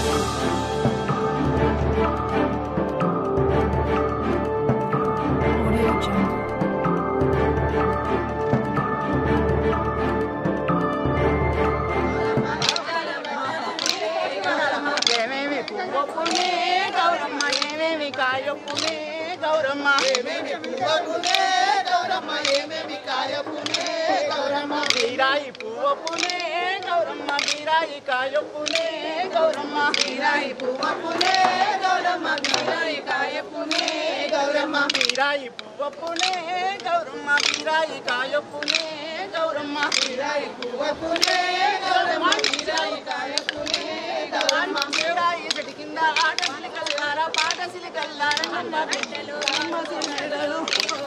Audio Jungle. ఏమేమి పువ్వొప్పునే గౌరమ్మ ఏమేమి కాయొప్పునే గౌరమ్మ ఏమేమి పువ్వొప్పునే గౌరమ్మ ఏమేమి కాయొప్పునే గౌరమ్మ బీరాయి పువ్వొప్పునే గౌరమ్మ బీరాయి కాయొప్పునే గౌరమ్మ బీరాయి పువ్వొప్పునే గౌరమ్మ బీరాయి కాయొప్పునే గౌరమ్మ బీరాయి పువ్వొప్పునే గౌరమ్మ బీరాయి కాయొప్పునే గౌరమ్మ బీరాయి పువ్వొప్పునే గౌరమ్మ బీరాయి కాయొప్పునే గౌరమ్మ బీరాయి చెట్టు కింద ఆట సిలికల్లారా పాట సిలికల్లారా నన్న బిడ్డలు అమ్మ సిన్నెడలు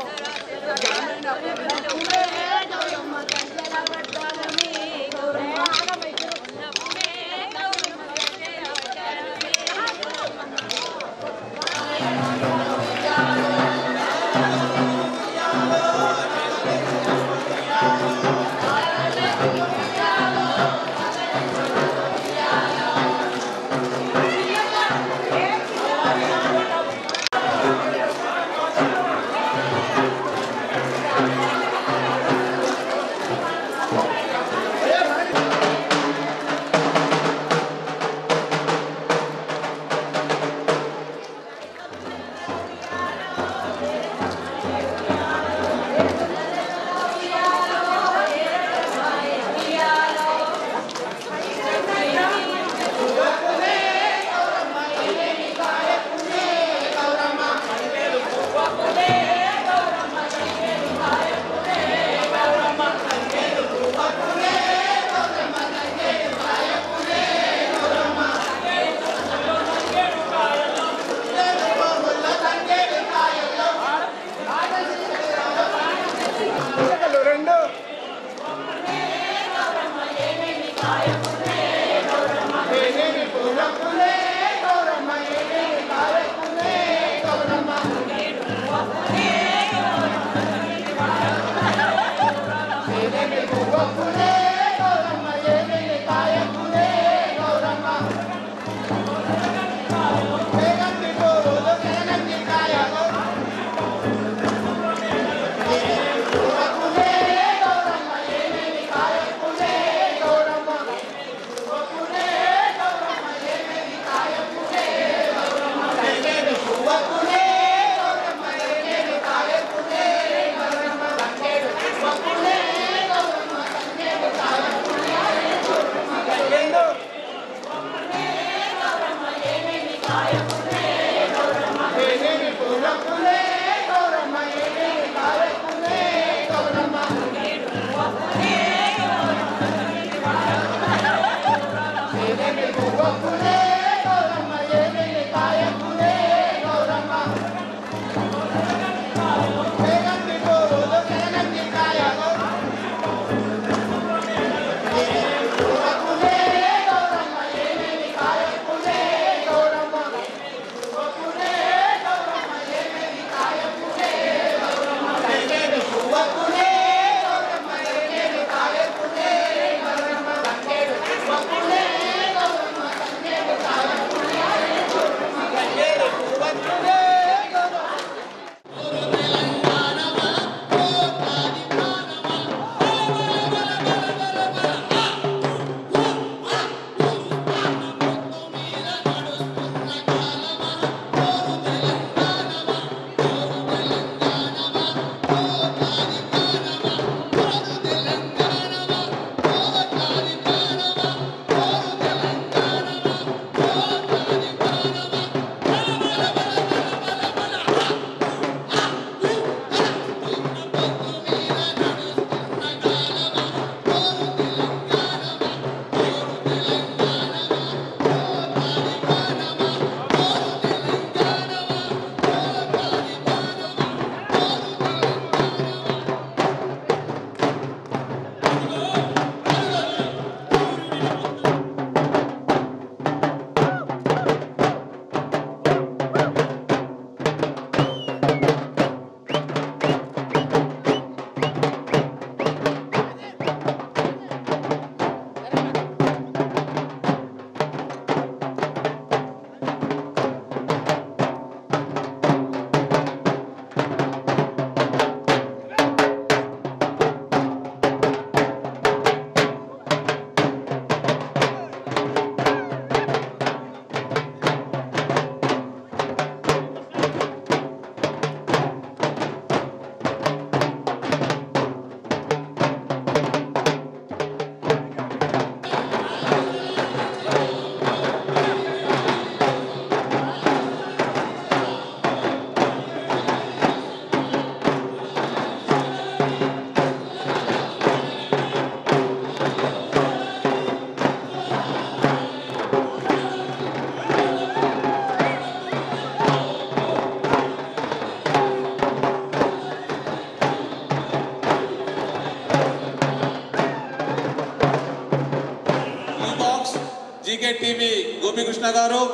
గౌరమ్మ కంచెల పెట్టాలని గౌరమ్మ గౌరమ్మ కృష్ణ గారు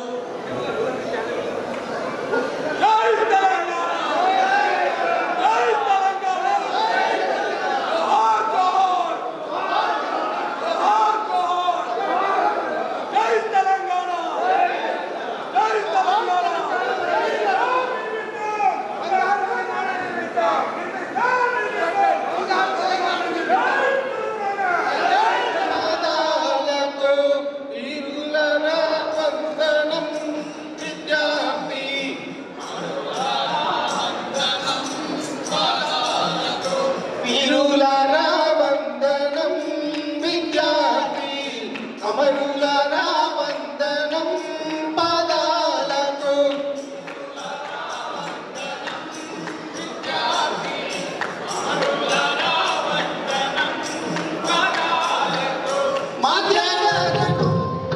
పాదాలకు ఇరులన వందనం విద్యార్థి వీరులారా వందనం విద్యార్థి అమరులారా వందనం పాదాలకు మా త్యాగాలకు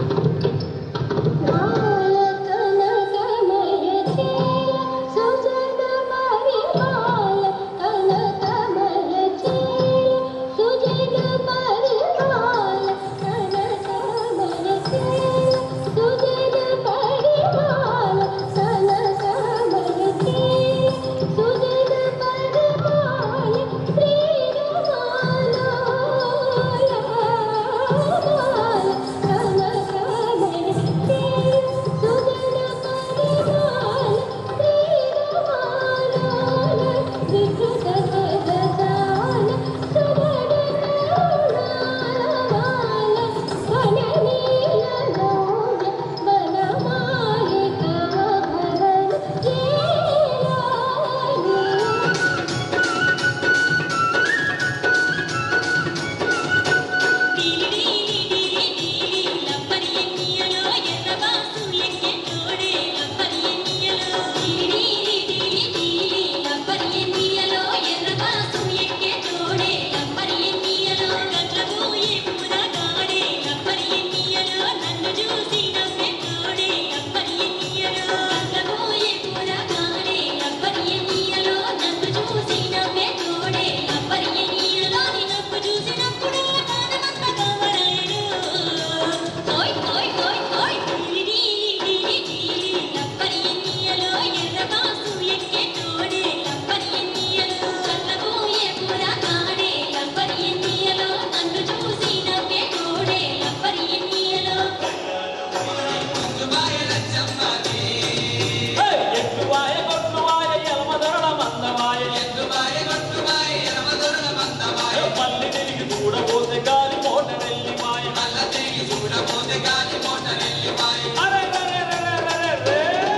ఎట్టువాయ కొట్టువాయ ఎలమదొరల మందవాయ ఎట్టువాయ కొట్టువాయ ఎలమదొరల మందవాయ మల్లి తిరిగి చూడబోతే గాలి మోట నెల్లి మాయ మల్ల తిరిగి చూడబోతే గాలి మోట నెల్లి మాయ అరే రే రే రే రే రే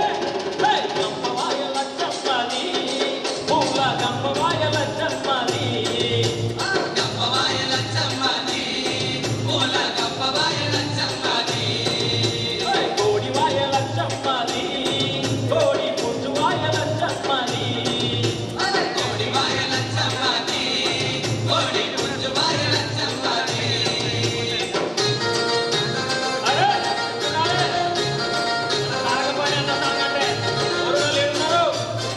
రే హే గంపవాయ లచ్చమ్మది పూల గంపవాయ లచ్చమ్మది గంపవాయ లచ్చమ్మది పూల గంపవాయ లచ్చమ్మది కోడివాయ లచ్చమ్మది కోడి పుంజువాయ లచ్చమ్మది కోడివాయ లచ్చమ్మది కోడి పుంజువాయ లచ్చమ్మది అరే అరే ఆగపోయిన సంగటే ఊరులో ఉన్నారు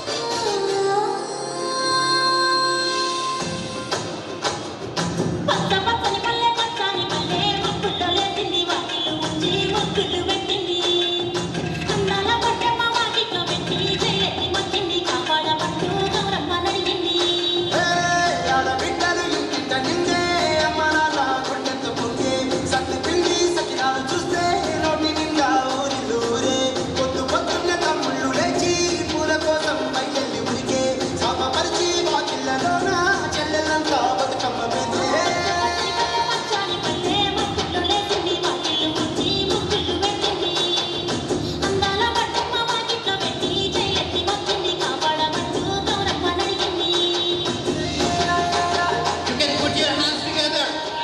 పచ్చ పచ్చని పల్లె పచ్చని పల్లె మొక్కుల్లో లేచింది వాకిలు ఉంచి మొక్కులు పెట్టింది అందాల పట్టమ్మ వాకిట్లో పెట్టి చెయ్యెత్తి మొక్కింది కాపాడబట్టు గౌరమ్మ నడిగింది ఆడబిడ్డలు ఇంటింట నిందే అమ్మ నాన్న గుండెతో పొంగే సత్తి పిండి సకినాలు చూస్తే నోటి నిండా ఊరిలూరే పొద్దు పొద్దున్న తమ్ముళ్ళు లేచి పూల కోసం బయలుదేరి ఉరికే శాపపరిచి వాకిళ్ళలోన చెల్లెలంతా బతుకమ్మ పెంచే పచ్చని పల్లె మొక్కుల్లో లేచింది వాకిలు ఉంచి మొక్కులు పెట్టింది అందాల పట్టమ్మ వాకిట్లో పెట్టి చెయ్యెత్తి మొక్కింది కాపాడబట్టు Gauramma నడిగింది You can put your hands together.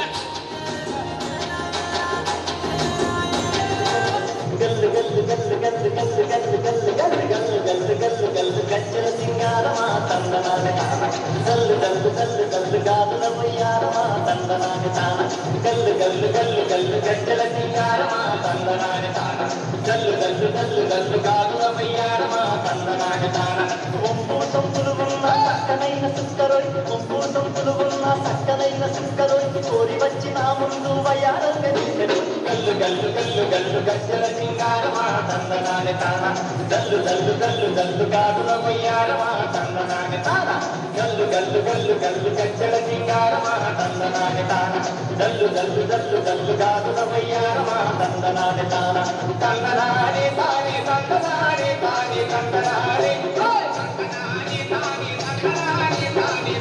గల్లు గల్లు గల్లు గల్లు గల్లు గల్లు గల్లు గల్లు గల్లు గల్లు గల్లు గల్లు గజ్జల సింగారమా తందనాని తాన గల్లు గల్లు గల్లు గల్లు గాదుల వయ్యారమా తందనాని తాన గల్లు గల్లు గల్లు గల్లు గజ్జల సింగారమా తందనాని తాన గల్లు గల్లు గల్లు గల్లు గాదుల వయ్యారమా తందనాని తాన ఒంపు సొంపులు ఉన్న చక్కనైన సుక్కరు చుక్కరోయ్ గుంపు సొంపులు ఉన్న చక్కనైన చుక్కరోయ్ కోరి వచ్చి నా ముందు వయారంగ నిలిచెను గల్లు గల్లు గల్లు గల్లు గజ్జల సింగారమా తందనాని తాన గల్లు గల్లు గల్లు గల్లు గాడుల వయ్యారమా తందనాని తాన గల్లు గల్లు గల్లు గల్లు గజ్జల సింగారమా తందనాని తాన గల్లు గల్లు గల్లు గల్లు గాడుల వయ్యారమా తందనాని తాన తందనాని తాని తందనాని తాని తందనాని ఓయ్! తందనాని తాని తందనాని తాని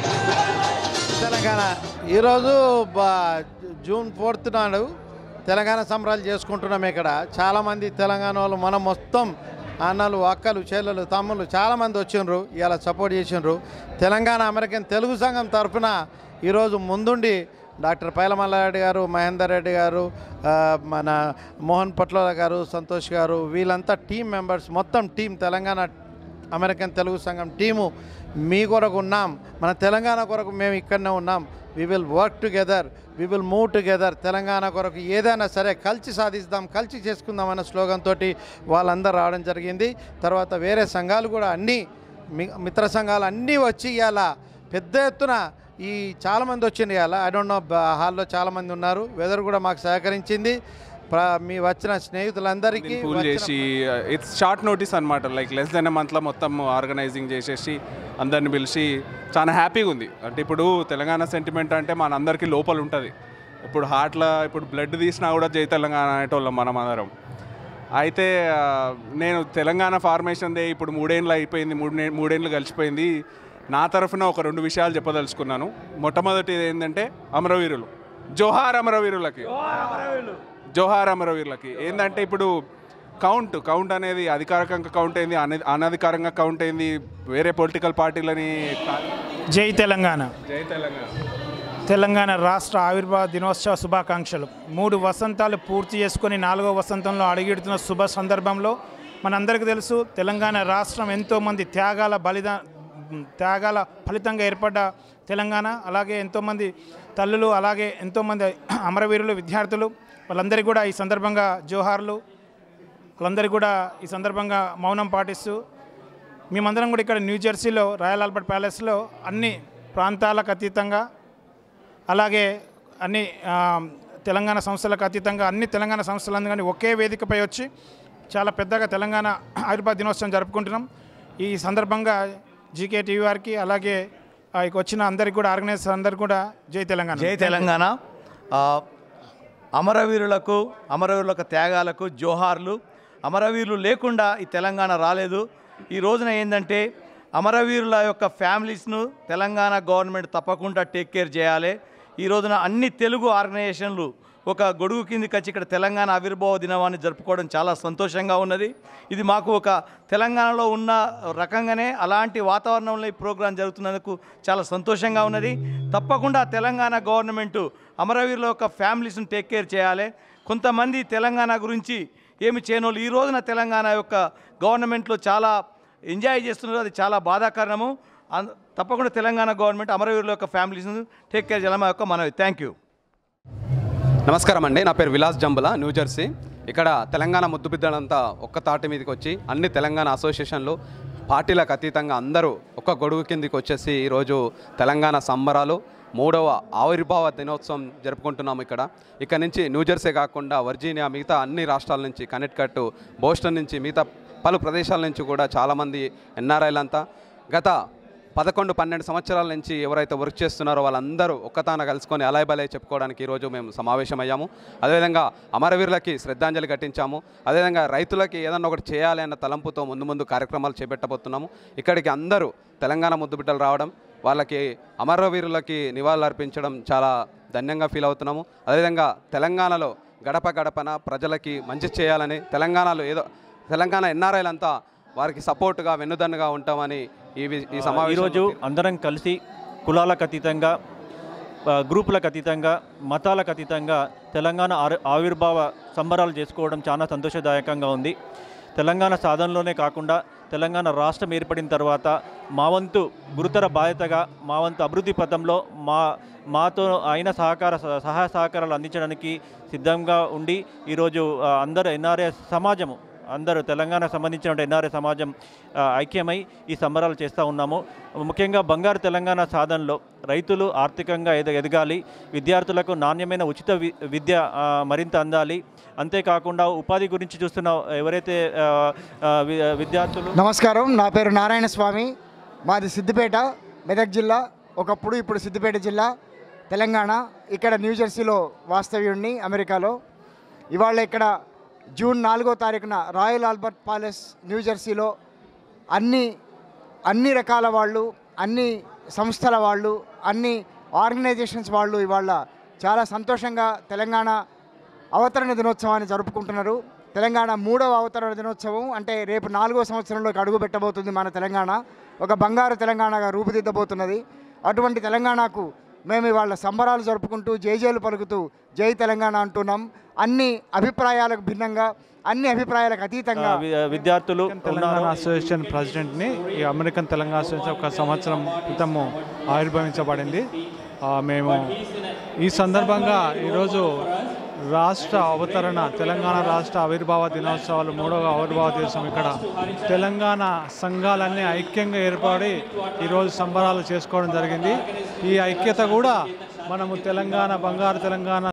తెలంగాణ ఈరోజు బా- జూన్ ఫోర్త్ నాడు తెలంగాణ సంబరాలు చేసుకుంటున్నాం ఇక్కడ చాలామంది తెలంగాణ వాళ్ళు మనం మొత్తం అన్నలు అక్కలు చెల్లెలు తమ్ముళ్ళు చాలామంది వచ్చిండ్రు ఇలా సపోర్ట్ చేసిండ్రు తెలంగాణ అమెరికన్ తెలుగు సంఘం తరఫున ఈరోజు ముందుండి డాక్టర్ పైలమల్లారెడ్డి గారు మహేందర్ రెడ్డి గారు ఆ, మన మోహన్ పట్లోల గారు సంతోష్ గారు వీళ్ళంతా టీం మెంబర్స్ మొత్తం టీం తెలంగాణ అమెరికన్ తెలుగు సంఘం టీము మీ కొరకు ఉన్నాం మన తెలంగాణ కొరకు మేము ఇక్కడనే ఉన్నాం we will work together we will move together Telangana కొరకు ఏదైనా సరే కలిసి సాధిస్తాం కలిసి చేసుకుందాం అన్న స్లోగన్ తోటి వాళ్ళందరూ రావడం జరిగింది తర్వాత వేరే సంఘాలు కూడా అన్నీ మి- మిత్ర సంఘాలు అన్నీ వచ్చి ఇవాళ పెద్ద ఎత్తున ఈ చాలామంది వచ్చింది ఇవాళ ఐ డోంట్ నో హాల్లో చాలామంది ఉన్నారు వెదర్ కూడా మాకు సహకరించింది ప్ర- మీ వచ్చిన స్నేహితులందరికీ పూల్ వచ్చిన- చేసి ఇట్స్ షార్ట్ నోటీస్ అనమాట లైక్ లెస్ దెన్ మంత్లో మొత్తం ఆర్గనైజింగ్ చేసేసి అందరిని పిలిచి చాలా హ్యాపీగా ఉంది అంటే ఇప్పుడు తెలంగాణ సెంటిమెంట్ అంటే మన అందరికీ లోపల ఉంటుంది ఇప్పుడు హార్ట్లో ఇప్పుడు బ్లడ్ తీసినా కూడా జై తెలంగాణ అనేటోళ్ళం మనం అందరం అయితే ఆ, నేను తెలంగాణ ఫార్మేషన్ డే ఇప్పుడు మూడేళ్ళు అయిపోయింది మూడు నే- మూడేళ్ళు కలిసిపోయింది నా తరఫున ఒక రెండు విషయాలు చెప్పదలుచుకున్నాను మొట్టమొదటిది ఏంటంటే అమరవీరులు జోహార్ అమరవీరులకి జోహార్ అమరవీరులకి ఏంటంటే ఇప్పుడు కౌంట్ కౌంట్ అనేది అధికారికంగా కౌంట్ అయింది అన- అనధికారంగా కౌంట్ అయింది వేరే పొలిటికల్ పార్టీలని కాదు. జై తెలంగాణ జై తెలంగాణ తెలంగాణ రాష్ట్ర ఆవిర్భావ దినోత్సవ శుభాకాంక్షలు మూడు వసంతాలు పూర్తి చేసుకొని నాలుగో వసంతంలో అడుగెడుతున్న శుభ సందర్భంలో మనందరికీ తెలుసు తెలంగాణ రాష్ట్రం ఎంతోమంది త్యాగాల బలిదా త్యాగాల ఫలితంగా ఏర్పడ్డ తెలంగాణ అలాగే ఎంతోమంది తల్లులు అలాగే ఎంతోమంది అమరవీరులు విద్యార్థులు వాళ్ళందరికీ కూడా ఈ సందర్భంగా జోహార్లు వాళ్ళందరికీ కూడా ఈ సందర్భంగా మౌనం పాటిస్తూ మేమందరం కూడా ఇక్కడ న్యూ జెర్సీలో రాయల్ ఆల్బర్ట్ ప్యాలెస్లో అన్ని ప్రాంతాలకు అతీతంగా అలాగే అన్ని ఆ, తెలంగాణ సంస్థలకు అతీతంగా అన్ని తెలంగాణ సంస్థలందు కానీ ఒకే వేదికపై వచ్చి చాలా పెద్దగా తెలంగాణ ఆవిర్భావ దినోత్సవం జరుపుకుంటున్నాం ఈ సందర్భంగా జీకే టీవీ వారికి అలాగే ఆ, ఇక వచ్చిన అందరికి కూడా ఆర్గనైజర్స్ అందరికి కూడా జై తెలంగాణ జై తెలంగాణ ఆ, అమరవీరులకు అమరవీరులకు త్యాగాలకు జోహార్లు అమరవీరులు లేకుండా ఈ తెలంగాణ రాలేదు ఈ రోజున ఏంటంటే అమరవీరుల యొక్క ఫ్యామిలీస్ను తెలంగాణ గవర్నమెంట్ తప్పకుండా టేక్ కేర్ చేయాలి ఈ రోజున అన్ని తెలుగు ఆర్గనైజేషన్లు ఒక గొడుగు కిందికి వచ్చి ఇక్కడ తెలంగాణ ఆవిర్భావ దినవాన్ని జరుపుకోవడం చాలా సంతోషంగా ఉన్నది ఇది మాకు ఒక తెలంగాణలో ఉన్న రకంగానే అలాంటి వాతావరణంలో ఈ ప్రోగ్రాం జరుగుతున్నందుకు చాలా సంతోషంగా ఉన్నది తప్పకుండా తెలంగాణ గవర్నమెంట్ అమరవీరుల యొక్క ఫ్యామిలీస్ని టేక్ కేర్ చేయాలి కొంతమంది తెలంగాణ గురించి ఏమి చేయనోళ్ళు ఈ రోజున తెలంగాణ యొక్క గవర్నమెంట్లో చాలా ఎంజాయ్ చేస్తున్నారు అది చాలా బాధాకరణము అన్- తప్పకుండా తెలంగాణ గవర్నమెంట్ అమరవీరుల యొక్క ఫ్యామిలీస్ని టేక్ కేర్ చేయాలి మా యొక్క మనవి థ్యాంక్ యూ నమస్కారం అండి నా పేరు విలాస్ జంబుల న్యూ జెర్సీ ఇక్కడ తెలంగాణ ముద్దుబిద్దలంతా ఒక్క తాటి మీదకి వచ్చి అన్ని తెలంగాణ అసోసియేషన్లు పార్టీలకు అతీతంగా అందరూ ఒక్క గొడుగు కిందికి వచ్చేసి ఈరోజు తెలంగాణ సంబరాలు మూడవ ఆవిర్భావ దినోత్సవం జరుపుకుంటున్నాము ఇక్కడ ఇక్కడ నుంచి న్యూ జెర్సీ కాకుండా వర్జీనియా మిగతా అన్ని రాష్ట్రాల నుంచి కనెక్టికట్ బోస్టన్ నుంచి మిగతా పలు ప్రదేశాల నుంచి కూడా చాలామంది ఎన్ఆర్ఐలంతా గత పదకొండు పన్నెండు సంవత్సరాల నుంచి ఎవరైతే వర్క్ చేస్తున్నారో వాళ్ళందరూ ఒక్కతాన కలుసుకొని అలాయ్ బలాయ్ చెప్పుకోవడానికి ఈరోజు మేము సమావేశమయ్యాము అదేవిధంగా అమరవీరులకి శ్రద్ధాంజలి ఘటించాము అదేవిధంగా రైతులకి ఏదన్నా ఒకటి చేయాలి అన్న తలంపుతో ముందు ముందు కార్యక్రమాలు చేపట్టబోతున్నాము ఇక్కడికి అందరూ తెలంగాణ ముద్దుబిడ్డలు రావడం వాళ్ళకి అమరవీరులకి నివాళులు అర్పించడం చాలా ధన్యంగా ఫీల్ అవుతున్నాము అదేవిధంగా తెలంగాణలో గడప గడపన ప్రజలకి మంచి చేయాలని తెలంగాణలో ఏదో తెలంగాణ ఎన్ఆర్ఐలంతా వారికి సపోర్టుగా వెన్నుదన్నుగా ఉంటామని ఈ వి- ఈ సమావేశం ఈరోజు అందరం కలిసి కులాలకు అతీతంగా ఆ, గ్రూపులకు అతీతంగా మతాలకు అతీతంగా తెలంగాణ ఆరు- ఆవిర్భావ సంబరాలు చేసుకోవడం చాలా సంతోషదాయకంగా ఉంది తెలంగాణ సాధనలోనే కాకుండా తెలంగాణ రాష్ట్రం ఏర్పడిన తర్వాత మా వంతు గురుతర బాధ్యతగా మా వంతు అభివృద్ధి పథంలో మా మాతో అయిన సహకార సహాయ సహకారాలు అందించడానికి సిద్ధంగా ఉండి ఈరోజు ఆ, అందరూ ఎన్ఆర్ఏ సమాజము అందరూ తెలంగాణ సంబంధించిన ఎన్ఆర్ఐ సమాజం ఆ, ఐక్యమై ఈ సంబరాలు చేస్తూ ఉన్నాము ముఖ్యంగా బంగారు తెలంగాణ సాధనలో రైతులు ఆర్థికంగా ఎద ఎదగాలి విద్యార్థులకు నాణ్యమైన ఉచిత వి విద్య ఆ, మరింత అందాలి అంతేకాకుండా ఉపాధి గురించి చూస్తున్న ఎవరైతే ఆ, ఆ, వి- విద్యార్థులు నమస్కారం నా పేరు నారాయణ స్వామి మాది సిద్దిపేట మెదక్ జిల్లా ఒకప్పుడు ఇప్పుడు సిద్దిపేట జిల్లా తెలంగాణ ఇక్కడ న్యూజెర్సీలో వాస్తవ్యుడిని అమెరికాలో ఇవాళ ఇక్కడ జూన్ నాలుగో తారీఖున రాయల్ ఆల్బర్ట్ ప్యాలెస్ న్యూజెర్సీలో అన్ని అన్ని రకాల వాళ్ళు అన్ని సంస్థల వాళ్ళు అన్ని ఆర్గనైజేషన్స్ వాళ్ళు ఇవాళ చాలా సంతోషంగా తెలంగాణ అవతరణ దినోత్సవాన్ని జరుపుకుంటున్నారు తెలంగాణ మూడవ అవతరణ దినోత్సవం అంటే రేపు నాలుగో సంవత్సరంలోకి అడుగు పెట్టబోతుంది మన తెలంగాణ ఒక బంగారు తెలంగాణగా రూపుదిద్దబోతున్నది అటువంటి తెలంగాణకు మేము ఇవాళ సంబరాలు జరుపుకుంటూ జైజేలు పలుకుతూ జై తెలంగాణ అంటున్నాం అన్ని అభిప్రాయాలకు భిన్నంగా అన్ని అభిప్రాయాలకు అతీతంగా వి- విద్యార్థులు తెలంగాణ అసోసియేషన్ ప్రెసిడెంట్ని ఈ అమెరికన్ తెలంగాణ అసోసియేషన్ ఒక సంవత్సరం క్రితము ఆవిర్భవించబడింది ఆ, మేము ఈ సందర్భంగా ఈరోజు రాష్ట్ర అవతరణ తెలంగాణ రాష్ట్ర ఆవిర్భావ దినోత్సవాలు మూడవ ఆవిర్భావ దినోత్సవం ఇక్కడ తెలంగాణ సంఘాలన్నీ ఐక్యంగా ఏర్పడి ఈరోజు సంబరాలు చేసుకోవడం జరిగింది ఈ ఐక్యత కూడా మనము తెలంగాణ బంగారు తెలంగాణ